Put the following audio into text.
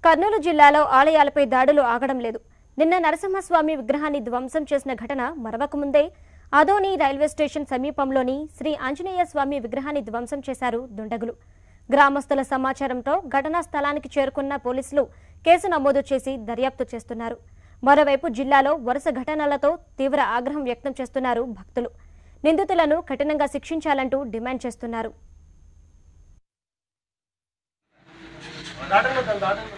కర్నూలు జిల్లాలో ఆలయాలపై దాడులు ఆగడం లేదు నిన్న నరసింహస్వామి విగ్రహాన్ని ధ్వంసం చేసిన ఘటన మరవకముందే అదోని రైల్వే స్టేషన్ సమీపంలోని శ్రీ ఆంజనేయ స్వామి విగ్రహాన్ని ధ్వంసం చేశారు దుండగులు గ్రామస్తుల సమాచారంతో ఘటనా స్థలానికి చేరుకున్న పోలీసులు కేసు నమోదు చేసి దర్యాప్తు చేస్తున్నారు మరోవైపు జిల్లాలో వరుస ఘటనలతో తీవ్ర ఆగ్రహం వ్యక్తం చేస్తున్నారు భక్తులు నిందితులను కఠినంగా శిక్షించాలంటూ డిమాండ్ చేస్తున్నారు దాటండి దాన్ని దాటండి